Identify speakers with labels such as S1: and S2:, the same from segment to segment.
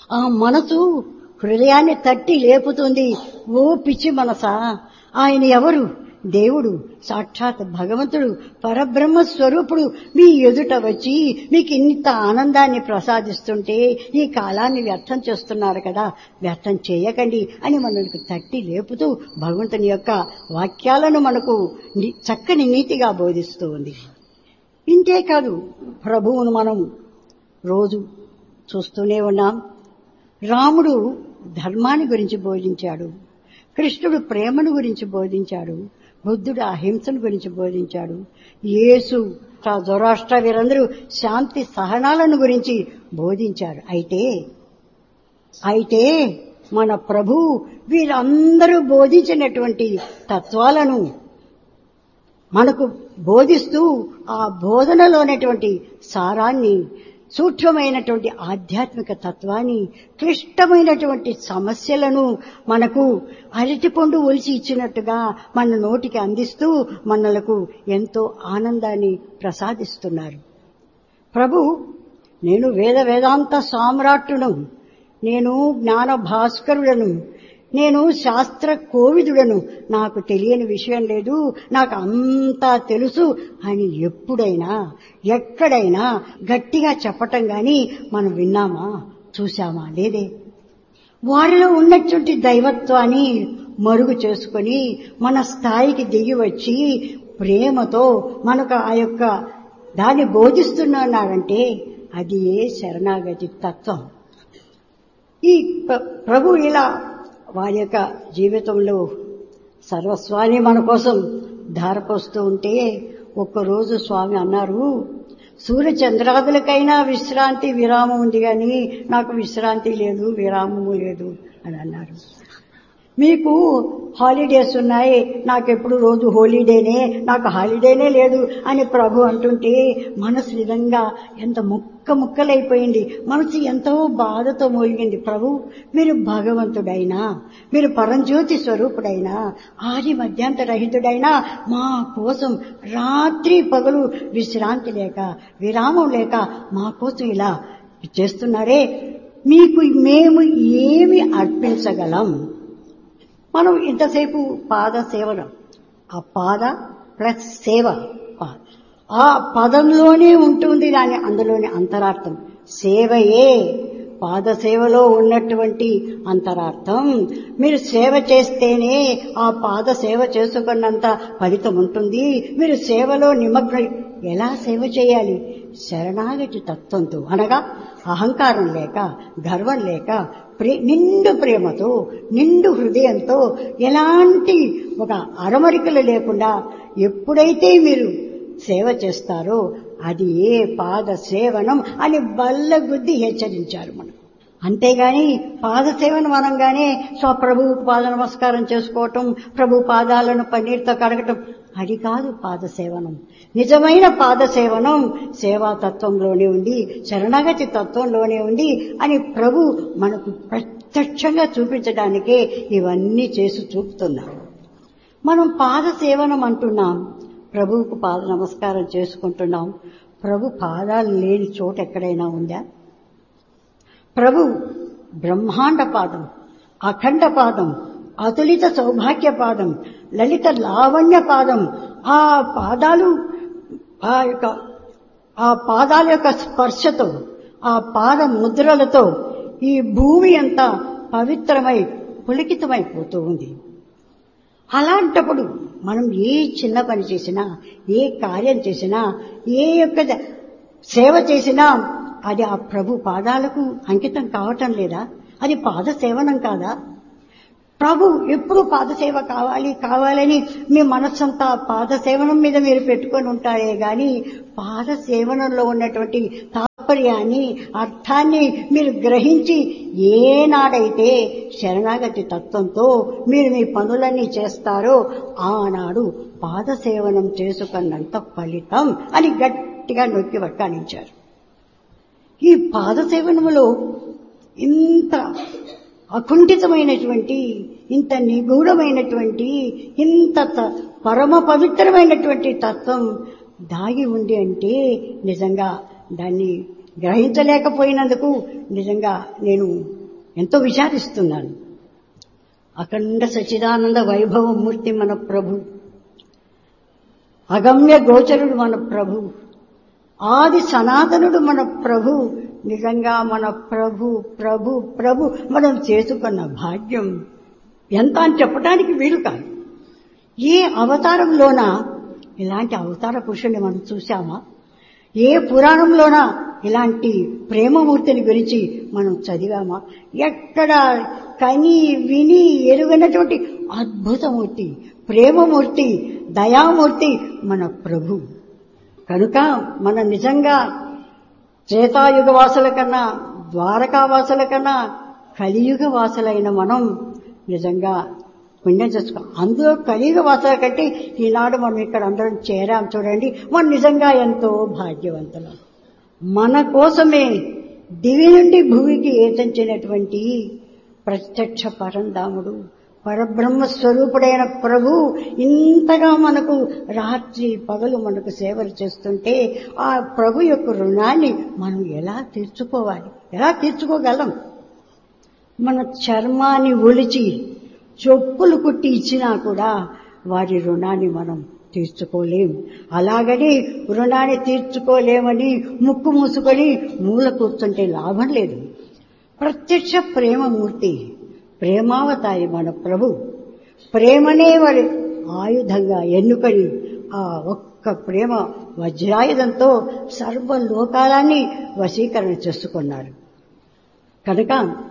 S1: ఆ మనసు హృదయాన్ని తట్టి లేపుతుంది ఓ పిచ్చి మనసా ఆయన ఎవరు దేవుడు సాక్షాత్ భగవంతుడు పరబ్రహ్మ స్వరూపుడు మీ ఎదుట వచ్చి మీకు ఇంత ఆనందాన్ని ప్రసాదిస్తుంటే ఈ కాలాన్ని వ్యర్థం చేస్తున్నారు కదా వ్యర్థం చేయకండి అని మనకు తట్టి లేపుతూ భగవంతుని యొక్క వాక్యాలను మనకు ని- చక్కని నీతిగా బోధిస్తూ ఉంది ఇంతే కాదు ప్రభువును మనం రోజు చూస్తూనే ఉన్నాం రాముడు ధర్మాన్ని గురించి బోధించాడు కృష్ణుడు ప్రేమను గురించి బోధించాడు బుద్ధుడు అహింసను గురించి బోధించాడు యేసు జొరాష్ట్ర వీరందరూ శాంతి సహనాలను గురించి బోధించారు అయితే అయితే మన ప్రభు వీరందరూ బోధించినటువంటి తత్వాలను మనకు బోధిస్తూ ఆ బోధనలోనేటువంటి సారాన్ని సూక్ష్మమైనటువంటి ఆధ్యాత్మిక తత్వాన్ని క్లిష్టమైనటువంటి సమస్యలను మనకు అరటిపండు ఒలిచి ఇచ్చినట్టుగా మన నోటికి అందిస్తూ మనలకు ఎంతో ఆనందాన్ని ప్రసాదిస్తున్నారు ప్రభు నేను వేద వేదాంత సామ్రాట్టును నేను జ్ఞాన భాస్కరుడను నేను శాస్త్ర కోవిదుడను నాకు తెలియని విషయం లేదు నాకు అంతా తెలుసు అని ఎప్పుడైనా ఎక్కడైనా గట్టిగా చెప్పటం గాని మనం విన్నామా చూశామా లేదే వారిలో ఉన్నటువంటి దైవత్వాన్ని మరుగు చేసుకొని మన స్థాయికి దిగి వచ్చి ప్రేమతో మనకు ఆ యొక్క దాన్ని బోధిస్తున్నారంటే అది ఏ శరణాగతి తత్వం ఈ ప్ర- ప్రభు ఇలా వారి యొక్క జీవితంలో సర్వస్వాన్ని మన కోసం ధారపోస్తూ ఉంటే ఒక్కరోజు స్వామి అన్నారు సూర్య చంద్రాదులకైనా విశ్రాంతి విరామం ఉంది కానీ నాకు విశ్రాంతి లేదు విరామము లేదు అని అన్నారు మీకు హాలిడేస్ ఉన్నాయి నాకెప్పుడు రోజు హోలీడేనే నాకు హాలిడేనే లేదు అని ప్రభు అంటుంటే మనసు నిజంగా ఎంత ముక్క ముక్కలైపోయింది మనసు ఎంతో బాధతో మూలిగింది ప్రభు మీరు భగవంతుడైనా మీరు పరంజ్యోతి స్వరూపుడైనా ఆది మధ్యాంత రహితుడైనా మా కోసం రాత్రి పగలు విశ్రాంతి లేక విరామం లేక మా కోసం ఇలా చేస్తున్నారే మీకు మేము ఏమి అర్పించగలం మనం ఇంతసేపు పాద సేవనం ఆ పాద ప్లస్ సేవ పా- ఆ పదంలోనే ఉంటుంది దాని అందులోని అంతరార్థం సేవయే పాద సేవలో ఉన్నటువంటి అంతరార్థం మీరు సేవ చేస్తేనే ఆ పాద సేవ చేసుకున్నంత ఫలితం ఉంటుంది మీరు సేవలో నిమగ్న ఎలా సేవ చేయాలి శరణాగతి తత్వంతో అనగా అహంకారం లేక గర్వం లేక ప్రే నిండు ప్రేమతో నిండు హృదయంతో ఎలాంటి ఒక అరమరికలు లేకుండా ఎప్పుడైతే మీరు సేవ చేస్తారో అది ఏ పాద సేవనం అని బల్లగుద్ది హెచ్చరించారు మనం అంతేగాని పాద సేవను మనంగానే స్వ ప్రభు పాద నమస్కారం చేసుకోవటం ప్రభు పాదాలను పన్నీరుతో కడగటం అది కాదు పాద సేవనం నిజమైన పాద సేవనం సేవా తత్వంలోనే ఉంది శరణాగతి తత్వంలోనే ఉంది అని ప్రభు మనకు ప్రత్యక్షంగా చూపించడానికే ఇవన్నీ చేసి చూపుతున్నాం మనం పాద సేవనం అంటున్నాం ప్రభువుకు పాద నమస్కారం చేసుకుంటున్నాం ప్రభు పాదాలు లేని చోట ఎక్కడైనా ఉందా ప్రభు బ్రహ్మాండ పాదం అఖండ పాదం అతులిత సౌభాగ్య పాదం లలిత లావణ్య పాదం ఆ పాదాలు ఆ యొక్క ఆ పాదాల యొక్క స్పర్శతో ఆ పాద ముద్రలతో ఈ భూమి అంతా పవిత్రమై పులికితమైపోతూ ఉంది అలాంటప్పుడు మనం ఏ చిన్న పని చేసినా ఏ కార్యం చేసినా ఏ యొక్క ద- సేవ చేసినా అది ఆ ప్రభు పాదాలకు అంకితం కావటం లేదా అది పాద సేవనం కాదా ప్రభు ఎప్పుడు పాదసేవ కావాలి కావాలని మీ మనస్సంతా పాదసేవనం మీద మీరు పెట్టుకొని ఉంటారే గాని పాదసేవనంలో ఉన్నటువంటి తాత్పర్యాన్ని అర్థాన్ని మీరు గ్రహించి ఏనాడైతే శరణాగతి తత్వంతో మీరు మీ పనులన్నీ చేస్తారో ఆనాడు పాదసేవనం చేసుకున్నంత ఫలితం అని గట్టిగా నొక్కి వక్కానించారు ఈ పాదసేవనములో ఇంత అకుంఠితమైనటువంటి ఇంత నిగూఢమైనటువంటి ఇంత త- పరమ పవిత్రమైనటువంటి తత్వం దాగి ఉంది అంటే నిజంగా దాన్ని గ్రహించలేకపోయినందుకు నిజంగా నేను ఎంతో విచారిస్తున్నాను అఖండ సచిదానంద వైభవమూర్తి మన ప్రభు అగమ్య గోచరుడు మన ప్రభు ఆది సనాతనుడు మన ప్రభు నిజంగా మన ప్రభు ప్రభు ప్రభు మనం చేసుకున్న భాగ్యం ఎంత అని చెప్పడానికి వీలు కాదు ఏ అవతారంలోన ఇలాంటి అవతార పురుషుని మనం చూశామా ఏ పురాణంలోన ఇలాంటి ప్రేమమూర్తిని గురించి మనం చదివామా ఎక్కడ కని విని ఎరుగనటువంటి అద్భుతమూర్తి ప్రేమమూర్తి దయామూర్తి మన ప్రభు కనుక మన నిజంగా త్రేతాయుగ వాసుల కన్నా ద్వారకా వాసుల కన్నా కలియుగ వాసులైన మనం నిజంగా పుణ్యం చేసుకో అందులో కలియుగ వాసుల కంటే ఈనాడు మనం ఇక్కడ అందరం చేరాం చూడండి మనం నిజంగా ఎంతో భాగ్యవంతులం మన కోసమే దివి నుండి భూమికి ఏతంచినటువంటి ప్రత్యక్ష పరంధాముడు పరబ్రహ్మ స్వరూపుడైన ప్రభు ఇంతగా మనకు రాత్రి పగలు మనకు సేవలు చేస్తుంటే ఆ ప్రభు యొక్క రుణాన్ని మనం ఎలా తీర్చుకోవాలి ఎలా తీర్చుకోగలం మన చర్మాన్ని ఒలిచి చొప్పులు కుట్టి ఇచ్చినా కూడా వారి రుణాన్ని మనం తీర్చుకోలేం అలాగని రుణాన్ని తీర్చుకోలేమని ముక్కు మూసుకొని మూల కూర్చుంటే లాభం లేదు ప్రత్యక్ష ప్రేమమూర్తి ప్రేమావతారి మన ప్రభు ప్రేమనే వారి ఆయుధంగా ఎన్నుకొని ఆ ఒక్క ప్రేమ వజ్రాయుధంతో సర్వలోకాలాన్ని వశీకరణ చేసుకున్నారు కనుక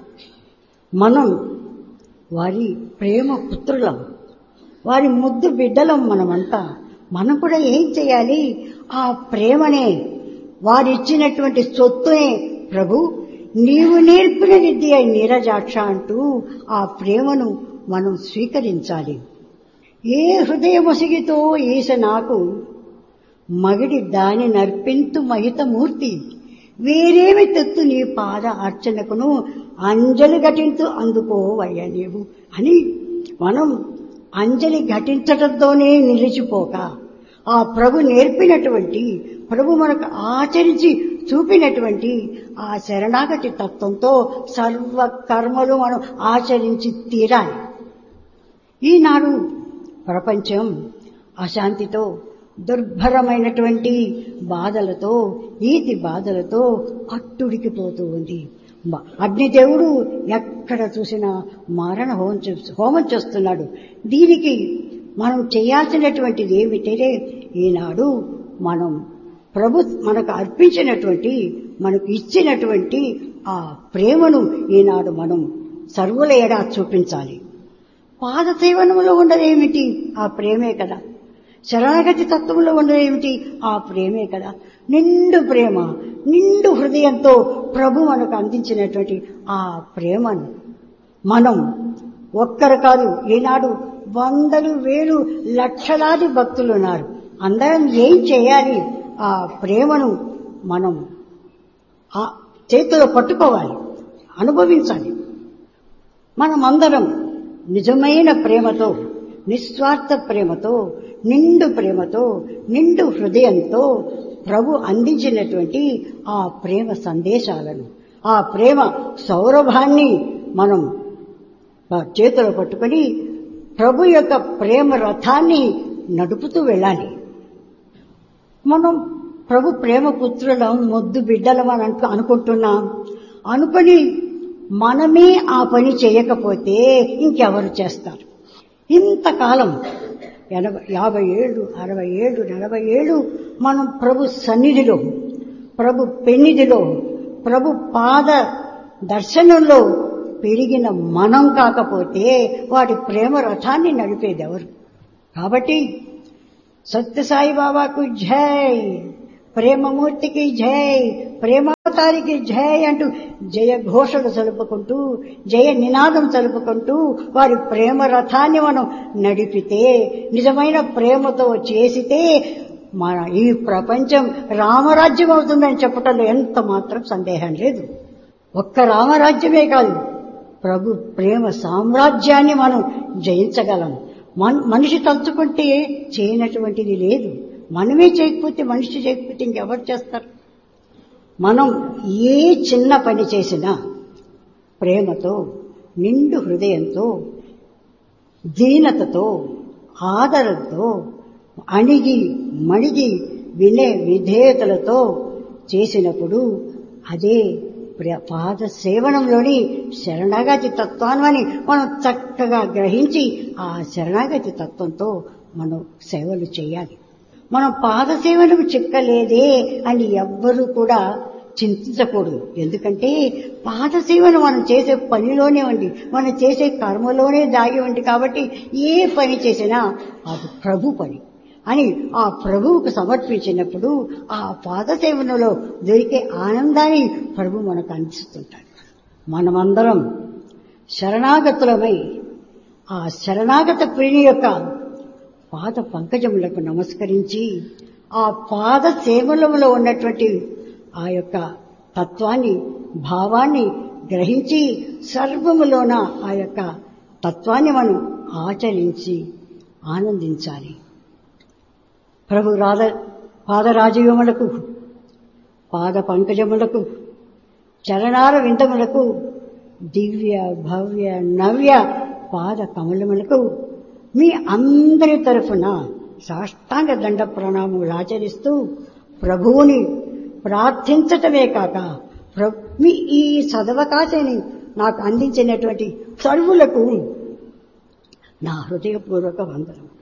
S1: మనం వారి ప్రేమ పుత్రులం వారి ముద్దు బిడ్డలం మనమంతా మనం కూడా ఏం చేయాలి ఆ ప్రేమనే వారిచ్చినటువంటి సొత్తునే ప్రభు నీవు నేర్పిన విద్య నీరజాక్ష అంటూ ఆ ప్రేమను మనం స్వీకరించాలి ఏ హృదయమొసిగితో ఈశ నాకు మగిడి దాని నర్పింతు మహితమూర్తి వేరేమి తెత్తు నీ పాద అర్చనకును అంజలి ఘటించు అందుకోవయ్య నీవు అని మనం అంజలి ఘటించటంతోనే నిలిచిపోక ఆ ప్రభు నేర్పినటువంటి ప్రభు మనకు ఆచరించి చూపినటువంటి ఆ శరణాగతి తత్వంతో సర్వ కర్మలు మనం ఆచరించి తీరాలి ఈనాడు ప్రపంచం అశాంతితో దుర్భరమైనటువంటి బాధలతో ఈతి బాధలతో అట్టుడికిపోతూ ఉంది అగ్నిదేవుడు ఎక్కడ చూసినా మారణ హోమం హోమం చేస్తున్నాడు దీనికి మనం చేయాల్సినటువంటిది ఏమిటంటే ఈనాడు మనం ప్రభు మనకు అర్పించినటువంటి మనకు ఇచ్చినటువంటి ఆ ప్రేమను ఈనాడు మనం సర్వుల ఎడా చూపించాలి పాద సేవనంలో ఉండదేమిటి ఆ ప్రేమే కదా శరణాగతి తత్వంలో ఉండదేమిటి ఆ ప్రేమే కదా నిండు ప్రేమ నిండు హృదయంతో ప్రభు మనకు అందించినటువంటి ఆ ప్రేమను మనం ఒక్కరు కాదు ఈనాడు వందలు వేలు లక్షలాది భక్తులు ఉన్నారు అందరం ఏం చేయాలి ఆ ప్రేమను మనం ఆ చేతిలో పట్టుకోవాలి అనుభవించాలి మనమందరం నిజమైన ప్రేమతో నిస్వార్థ ప్రేమతో నిండు ప్రేమతో నిండు హృదయంతో ప్రభు అందించినటువంటి ఆ ప్రేమ సందేశాలను ఆ ప్రేమ సౌరభాన్ని మనం చేతిలో పట్టుకొని ప్రభు యొక్క ప్రేమ రథాన్ని నడుపుతూ వెళ్ళాలి మనం ప్రభు ప్రేమ పుత్రులం మొద్దు బిడ్డలం అని అంటూ అనుకుంటున్నాం అనుకొని మనమే ఆ పని చేయకపోతే ఇంకెవరు చేస్తారు ఇంతకాలం ఎనభై యాభై ఏళ్ళు అరవై ఏళ్ళు నలభై ఏళ్ళు మనం ప్రభు సన్నిధిలో ప్రభు పెన్నిధిలో ప్రభు పాద దర్శనంలో పెరిగిన మనం కాకపోతే వాటి ప్రేమ రథాన్ని నడిపేది ఎవరు కాబట్టి సత్యసాయి బాబాకు జై ప్రేమమూర్తికి జై ప్రేమావతారికి జై అంటూ జయ ఘోషలు చలుపుకుంటూ జయ నినాదం చలుపుకుంటూ వారి ప్రేమ రథాన్ని మనం నడిపితే నిజమైన ప్రేమతో చేసితే మన ఈ ప్రపంచం రామరాజ్యం అవుతుందని చెప్పటంలో ఎంత మాత్రం సందేహం లేదు ఒక్క రామరాజ్యమే కాదు ప్రభు ప్రేమ సామ్రాజ్యాన్ని మనం జయించగలం మనిషి తలుచుకుంటే చేయనటువంటిది లేదు మనమే చేయకపోతే మనిషి చేయకపోతే ఇంకెవరు చేస్తారు మనం ఏ చిన్న పని చేసినా ప్రేమతో నిండు హృదయంతో దీనతతో ఆదరంతో అణిగి మణిగి వినే విధేయతలతో చేసినప్పుడు అదే ప్ర- పాద సేవనంలోని శరణాగతి తత్వాన్ని మనం చక్కగా గ్రహించి ఆ శరణాగతి తత్వంతో మనం సేవలు చేయాలి మనం పాద సేవలకు చిక్కలేదే అని ఎవ్వరూ కూడా చింతించకూడదు ఎందుకంటే పాద సేవను మనం చేసే పనిలోనే ఉంది మనం చేసే కర్మలోనే దాగి ఉంది కాబట్టి ఏ పని చేసినా అది ప్రభు పని అని ఆ ప్రభువుకు సమర్పించినప్పుడు ఆ పాద సేవనలో దొరికే ఆనందాన్ని ప్రభు మనకు అందిస్తుంటాడు మనమందరం శరణాగతులమై ఆ శరణాగత ప్రియుని యొక్క పాద పంకజములకు నమస్కరించి ఆ పాద సేవలలో ఉన్నటువంటి ఆ యొక్క తత్వాన్ని భావాన్ని గ్రహించి సర్వములోన ఆ యొక్క తత్వాన్ని మనం ఆచరించి ఆనందించాలి ప్రభు రాధ పాదరాజయోములకు పాద పంకజములకు చరణార విందములకు దివ్య భవ్య నవ్య పాద కమలములకు మీ అందరి తరఫున సాష్టాంగ దండ ప్రణామములు ఆచరిస్తూ ప్రభువుని ప్రార్థించటమే కాక ప్ర- మీ ఈ సదవకాశాన్ని నాకు అందించినటువంటి సర్వులకు నా హృదయపూర్వక వందనం